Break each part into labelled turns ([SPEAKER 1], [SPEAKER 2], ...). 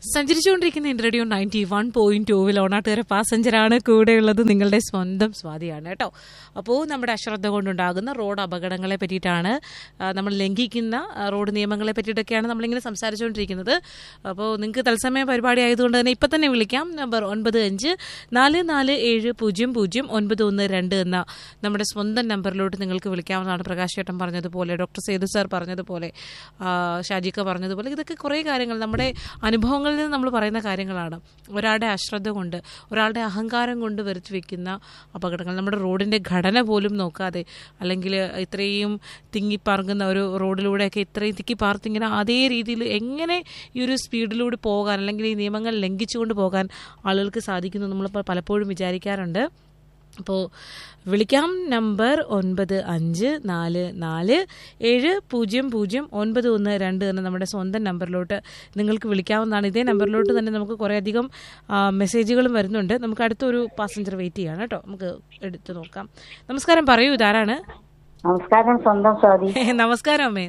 [SPEAKER 1] സഞ്ചരിച്ചുകൊണ്ടിരിക്കുന്ന radio ninety one point ടൂവിൽ ഓണാട്ടുകാരെ പാസഞ്ചറാണ് കൂടെയുള്ളത് നിങ്ങളുടെ സ്വന്തം സ്വാതിയാണ് കേട്ടോ അപ്പോൾ നമ്മുടെ അശ്രദ്ധ കൊണ്ടുണ്ടാകുന്ന റോഡ് അപകടങ്ങളെ പറ്റിയിട്ടാണ് ആ, നമ്മൾ ലംഘിക്കുന്ന ആ, റോഡ് നിയമങ്ങളെ പറ്റിയിട്ടൊക്കെയാണ് നമ്മളിങ്ങനെ സംസാരിച്ചുകൊണ്ടിരിക്കുന്നത് അപ്പോൾ നിങ്ങൾക്ക് തത്സമയ പരിപാടി ആയതുകൊണ്ട് തന്നെ ഇപ്പം തന്നെ വിളിക്കാം നമ്പർ ഒൻപത് അഞ്ച് നാല് നാല് ഏഴ് പൂജ്യം പൂജ്യം ഒൻപത് ഒന്ന് രണ്ട് എന്ന നമ്മുടെ സ്വന്തം നമ്പറിലോട്ട് നിങ്ങൾക്ക് വിളിക്കാവുന്നതാണ് പ്രകാശ് ചേട്ടൻ പറഞ്ഞതുപോലെ ഡോക്ടർ സേതു സാർ പറഞ്ഞതുപോലെ ആ, ഷാജിക്ക പറഞ്ഞതുപോലെ ഇതൊക്കെ കുറേ കാര്യങ്ങൾ നമ്മുടെ അനുഭവങ്ങളിൽ നിന്ന് നമ്മൾ പറയുന്ന കാര്യങ്ങളാണ് ഒരാളുടെ അശ്രദ്ധ കൊണ്ട് ഒരാളുടെ അഹങ്കാരം കൊണ്ട് വരുത്തി വെക്കുന്ന അപകടങ്ങൾ നമ്മുടെ റോഡിൻ്റെ ഘടന പോലും നോക്കാതെ അല്ലെങ്കിൽ ഇത്രയും തിങ്ങിപ്പാർക്കുന്ന ഒരു റോഡിലൂടെയൊക്കെ ഇത്രയും തിക്കി പാർത്തിങ്ങനെ അതേ രീതിയിൽ എങ്ങനെ ഈ ഒരു സ്പീഡിലൂടെ പോകാൻ അല്ലെങ്കിൽ ഈ നിയമങ്ങൾ ലംഘിച്ചുകൊണ്ട് പോകാൻ ആളുകൾക്ക് സാധിക്കുന്നു നമ്മൾ പലപ്പോഴും വിചാരിക്കാറുണ്ട് അപ്പോൾ വിളിക്കാം നമ്പർ ഒൻപത് അഞ്ച് നാല് നാല് ഏഴ് പൂജ്യം പൂജ്യം ഒൻപത് ഒന്ന് രണ്ട് എന്ന നമ്മുടെ സ്വന്തം നമ്പറിലോട്ട് നിങ്ങൾക്ക് വിളിക്കാവുന്നതാണ് ഇതേ നമ്പറിലോട്ട് തന്നെ നമുക്ക് കുറേയധികം ആ, മെസ്സേജുകളും വരുന്നുണ്ട് നമുക്ക് അടുത്തൊരു പാസഞ്ചർ വെയിറ്റ് ചെയ്യാണ് കേട്ടോ നമുക്ക് എടുത്തു നോക്കാം നമസ്കാരം പറയൂ ഇതാരാണ്
[SPEAKER 2] നമസ്കാരം സ്വന്തം സ്വാതി
[SPEAKER 1] നമസ്കാരം അമ്മേ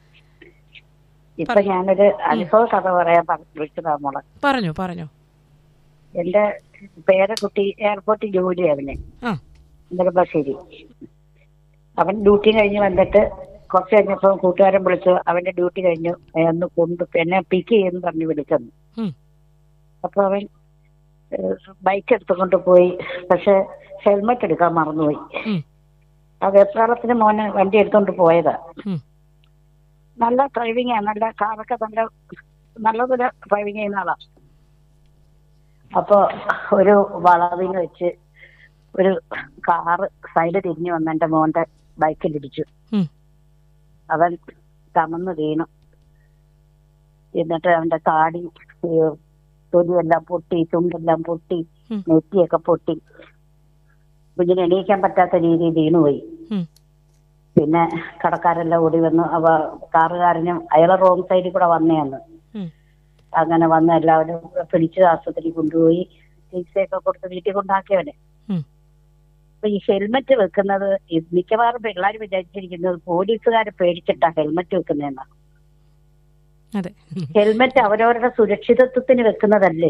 [SPEAKER 2] ഇപ്പൊ ഞാനൊരു അനുഭവ കഥ പറയാൻ പറ- വിളിച്ചതാ മോളെ
[SPEAKER 1] പറഞ്ഞോ പറഞ്ഞോ
[SPEAKER 2] എന്റെ പേരക്കുട്ടി എയർപോർട്ടിൽ ജോലി അവന്
[SPEAKER 1] ആ
[SPEAKER 2] നെടുമ്പാശ്ശേരി അവൻ ഡ്യൂട്ടി കഴിഞ്ഞ് വന്നിട്ട് കുറച്ച് കഴിഞ്ഞപ്പോ കൂട്ടുകാരൻ വിളിച്ചു അവന്റെ ഡ്യൂട്ടി കഴിഞ്ഞു ഏ, ഒന്ന് കൊണ്ട് എന്നെ പിക്ക് ചെയ്യുന്നു പറഞ്ഞ് വിളിച്ചെന്നു
[SPEAKER 1] ഉം.
[SPEAKER 2] അപ്പൊ അവൻ ബൈക്ക് എടുത്തുകൊണ്ട് പോയി പക്ഷെ ഹെൽമെറ്റ് എടുക്കാൻ മറന്നുപോയി
[SPEAKER 1] ഉം.
[SPEAKER 2] ആ വെപ്രാളത്തിന് മോന് വണ്ടി എടുത്തോണ്ട് പോയതാ
[SPEAKER 1] ഉം.
[SPEAKER 2] നല്ല ഡ്രൈവിംഗ് നല്ല കാറൊക്കെ നല്ല നല്ലപോലെ ഡ്രൈവിംഗ് ചെയ്യുന്ന ആളാ അപ്പൊ ഒരു വളവിന് വെച്ച് ഒരു കാറ് സൈഡ് തിരിഞ്ഞു വന്ന് എന്റെ മോന്റെ ബൈക്കിൽ ഇടിച്ചു
[SPEAKER 1] ഉം.
[SPEAKER 2] അവൻ കമന്ന് വീണു എന്നിട്ട് അവന്റെ താടി ഈ തൊലിയെല്ലാം പൊട്ടി തുണ്ടെല്ലാം പൊട്ടി
[SPEAKER 1] ഉം.
[SPEAKER 2] നെറ്റിയൊക്കെ പൊട്ടി കുഞ്ഞിന് എണീക്കാൻ പറ്റാത്ത രീതിയിൽ വീണുപോയി
[SPEAKER 1] ഉം.
[SPEAKER 2] പിന്നെ കടക്കാരെല്ലാം ഓടി വന്നു അവ കാറുകാരനും അയാളെ റോങ് സൈഡിൽ കൂടെ വന്നേന്ന്
[SPEAKER 1] ഉം.
[SPEAKER 2] അങ്ങനെ വന്ന് എല്ലാവരും പിടിച്ച് ആശുപത്രി കൊണ്ടുപോയി ചികിത്സയൊക്കെ കൊടുത്ത് വീട്ടിൽ കൊണ്ടാക്കിയവനെ
[SPEAKER 1] ഉം.
[SPEAKER 2] അപ്പൊ ഈ ഹെൽമെറ്റ് വെക്കുന്നത് ഈ മിക്കവാറും പിള്ളേർ വിചാരിച്ചിരിക്കുന്നത് പോലീസുകാരെ പേടിച്ചിട്ടാ ഹെൽമെറ്റ് വെക്കുന്നതെന്നാ
[SPEAKER 1] അതെ
[SPEAKER 2] ഹെൽമെറ്റ് അവരവരുടെ സുരക്ഷിതത്വത്തിന് വെക്കുന്നതല്ലേ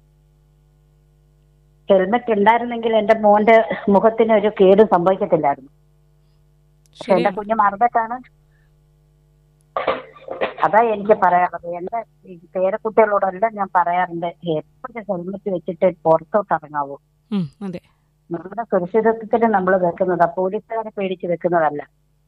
[SPEAKER 2] ഹെൽമെറ്റ് ഉണ്ടായിരുന്നെങ്കിൽ എന്റെ മോന്റെ മുഖത്തിന് ഒരു കേടും സംഭവിക്കത്തില്ലായിരുന്നു പക്ഷെ എന്റെ
[SPEAKER 1] ശരിയാണ്
[SPEAKER 2] കുഞ്ഞ് മറന്നിട്ടാണ് അതാ എനിക്ക് പറയാനുള്ളത് എന്റെ ഈ പേരക്കുട്ടികളോടെല്ലാം ഞാൻ പറയാറുണ്ട് എപ്പോഴും ഹെൽമെറ്റ് വെച്ചിട്ട് പുറത്തോട്ട് ഇറങ്ങാവൂ
[SPEAKER 1] ഉം, അതെ
[SPEAKER 2] നമ്മുടെ സുരക്ഷിതത്വത്തിന് നമ്മൾ വെക്കുന്നതാ പോലീസുകാരെ പേടിച്ച് വെക്കുന്നതല്ല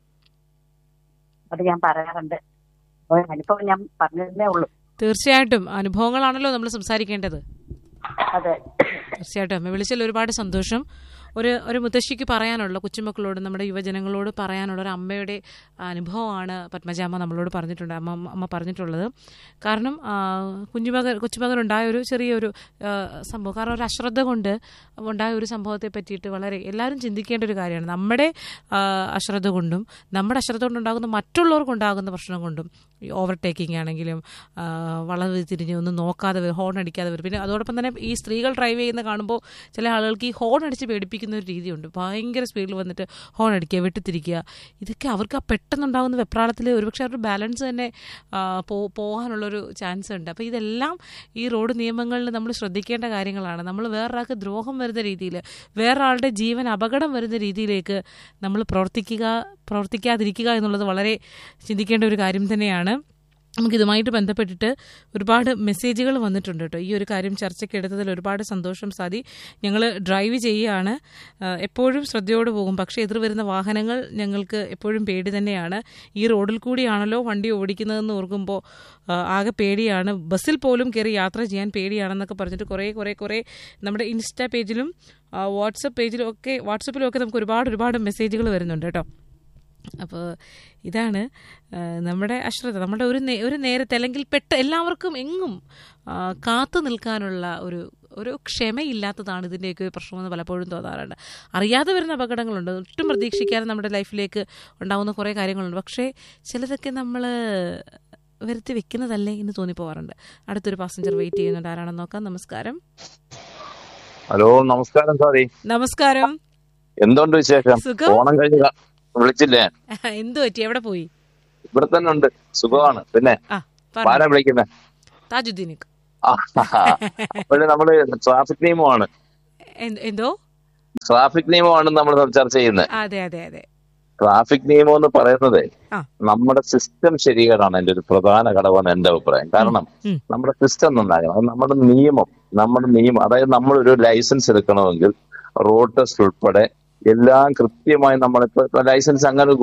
[SPEAKER 2] അത് ഞാൻ പറയാറുണ്ട് ഒരു അനുഭവം ഞാൻ പറഞ്ഞതേ ഉള്ളൂ
[SPEAKER 1] തീർച്ചയായിട്ടും അനുഭവങ്ങളാണല്ലോ നമ്മൾ സംസാരിക്കേണ്ടത്
[SPEAKER 2] അതെ
[SPEAKER 1] തീർച്ചയായിട്ടും അമ്മ വിളിച്ചതിൽ ഒരുപാട് സന്തോഷം ഒരു ഒരു മുത്തശ്ശിക്ക് പറയാനുള്ള കൊച്ചുമക്കളോട് നമ്മുടെ യുവജനങ്ങളോട് പറയാനുള്ള ഒരു അമ്മയുടെ അനുഭവമാണ് പത്മജാമ്മ നമ്മളോട് പറഞ്ഞിട്ടുണ്ട് അമ്മ അമ്മ പറഞ്ഞിട്ടുള്ളത് കാരണം ആ, കുഞ്ഞുമകൻ കൊച്ചുമകനുണ്ടായ ഒരു ചെറിയൊരു ആ, സംഭവം കാരണം ഒരു അശ്രദ്ധ കൊണ്ട് ഉണ്ടായ ഒരു സംഭവത്തെ പറ്റിയിട്ട് വളരെ എല്ലാവരും ചിന്തിക്കേണ്ട ഒരു കാര്യമാണ് നമ്മുടെ ആ, അശ്രദ്ധ കൊണ്ടും നമ്മുടെ അശ്രദ്ധ കൊണ്ടുണ്ടാകുന്ന മറ്റുള്ളവർക്കുണ്ടാകുന്ന പ്രശ്നം കൊണ്ടും ഈ ഓവർടേക്കിംഗ് ആണെങ്കിലും ആ, വളവ് തിരിഞ്ഞ് ഒന്നും നോക്കാതെ വരും, ഹോൺ അടിക്കാതെ വരും പിന്നെ അതോടൊപ്പം തന്നെ ഈ സ്ത്രീകൾ ഡ്രൈവ് ചെയ്യുന്ന കാണുമ്പോൾ ചില ആളുകൾക്ക് ഈ ഹോൺ അടിച്ച് പേടിപ്പിക്കുന്ന ഒരു രീതിയുണ്ട് ഭയങ്കര സ്പീഡിൽ വന്നിട്ട് ഹോൺ അടിക്കുക വെട്ടിത്തിരിക്കുക ഇതൊക്കെ അവർക്ക് ആ പെട്ടെന്നുണ്ടാകുന്ന വെപ്രാളത്തിൽ ഒരുപക്ഷെ അവരുടെ ബാലൻസ് തന്നെ ആ, പോ- പോകാനുള്ളൊരു ചാൻസ് ഉണ്ട് അപ്പോൾ ഇതെല്ലാം ഈ റോഡ് നിയമങ്ങളിൽ നമ്മൾ ശ്രദ്ധിക്കേണ്ട കാര്യങ്ങളാണ് നമ്മൾ വേറൊരാൾക്ക് ദ്രോഹം വരുന്ന രീതിയിൽ വേറൊരാളുടെ ജീവൻ അപകടം വരുന്ന രീതിയിലേക്ക് നമ്മൾ പ്രവർത്തിക്കുക പ്രവർത്തിക്കാതിരിക്കുക എന്നുള്ളത് വളരെ ചിന്തിക്കേണ്ട ഒരു കാര്യം തന്നെയാണ് നമുക്കിതുമായിട്ട് ബന്ധപ്പെട്ടിട്ട് ഒരുപാട് മെസ്സേജുകൾ വന്നിട്ടുണ്ട് കേട്ടോ ഈ ഒരു കാര്യം ചർച്ചയ്ക്ക് എടുത്തതിൽ ഒരുപാട് സന്തോഷം സാധി ഞങ്ങൾ ഡ്രൈവ് ചെയ്യുകയാണ് ആ, എപ്പോഴും ശ്രദ്ധയോടെ പോകും പക്ഷേ എതിർ വരുന്ന വാഹനങ്ങൾ ഞങ്ങൾക്ക് എപ്പോഴും പേടി തന്നെയാണ് ഈ റോഡിൽ കൂടിയാണല്ലോ വണ്ടി ഓടിക്കുന്നതെന്ന് ഓർക്കുമ്പോൾ ആ, ആകെ പേടിയാണ് ബസ്സിൽ പോലും കയറി യാത്ര ചെയ്യാൻ പേടിയാണെന്നൊക്കെ പറഞ്ഞിട്ട് കുറേ കുറേ കുറേ നമ്മുടെ ഇൻസ്റ്റാ പേജിലും ആ, വാട്സപ്പ് പേജിലും ഒക്കെ വാട്സപ്പിലും ഒക്കെ നമുക്ക് ഒരുപാട് ഒരുപാട് മെസ്സേജുകൾ വരുന്നുണ്ട് കേട്ടോ അപ്പോൾ ഇതാണ് ആ, നമ്മുടെ അശ്രദ്ധ നമ്മുടെ ഒരു നേ- ഒരു നേരത്തെ അല്ലെങ്കിൽ പെട്ട എല്ലാവർക്കും എങ്ങും ആ, കാത്തു നിൽക്കാനുള്ള ഒരു ഒരു ക്ഷമയില്ലാത്തതാണ് ഇതിൻ്റെയൊക്കെ ഒരു പ്രശ്നമെന്ന് പലപ്പോഴും തോന്നാറുണ്ട് അറിയാതെ വരുന്ന അപകടങ്ങളുണ്ട് ഒട്ടും പ്രതീക്ഷിക്കാതെ നമ്മുടെ ലൈഫിലേക്ക് ഉണ്ടാകുന്ന കുറേ കാര്യങ്ങളുണ്ട് പക്ഷേ ചിലതൊക്കെ നമ്മൾ വരുത്തി വെക്കുന്നതല്ലേ എന്ന് തോന്നിപ്പോവാറുണ്ട് അടുത്തൊരു പാസഞ്ചർ വെയിറ്റ് ചെയ്യുന്നുണ്ട് ആരാണെന്ന് നോക്കാം നമസ്കാരം
[SPEAKER 3] ഹലോ നമസ്കാരം സാറി
[SPEAKER 1] നമസ്കാരം
[SPEAKER 3] എന്തുണ്ട് വിശേഷം
[SPEAKER 1] സുഖം
[SPEAKER 3] ഓണം കഴിഞ്ഞ് ക- വിളിച്ചില്ലേ
[SPEAKER 1] എന്തു പറ്റി എവിടെ പോയി
[SPEAKER 3] ഇവിടെ തന്നെ ഉണ്ട് സുഖമാണ് പിന്നെ
[SPEAKER 1] ആ പറഞ്ഞു
[SPEAKER 3] ആരാ വിളിക്കുന്നത്
[SPEAKER 1] താജുദ്ദീനിക്ക്
[SPEAKER 3] അപ്പോഴേ നമ്മള് ട്രാഫിക് നിയമമാണ്
[SPEAKER 1] എന്ത്- എന്തോ
[SPEAKER 3] ട്രാഫിക് നിയമമാണ് നമ്മൾ ചർച്ച ചെയ്യുന്നത്
[SPEAKER 1] അതെ അതെ അതെ
[SPEAKER 3] ട്രാഫിക് നിയമം എന്ന് പറയുന്നത്
[SPEAKER 1] ആ.
[SPEAKER 3] നമ്മുടെ സിസ്റ്റം ശരികേടാണ് എന്റെ ഒരു പ്രധാന ഘടകമാണ് എന്റെ അഭിപ്രായം കാരണം
[SPEAKER 1] ഉം.
[SPEAKER 3] നമ്മുടെ സിസ്റ്റം നന്നാകണം അത് നമ്മുടെ നിയമം നമ്മുടെ നിയമം അതായത് നമ്മളൊരു ലൈസൻസ് എടുക്കണമെങ്കിൽ റോഡ് ടെസ്റ്റ് ഉൾപ്പെടെ എല്ലാം കൃത്യമായി നമ്മളിപ്പോ ലൈസൻസ് അങ്ങനെ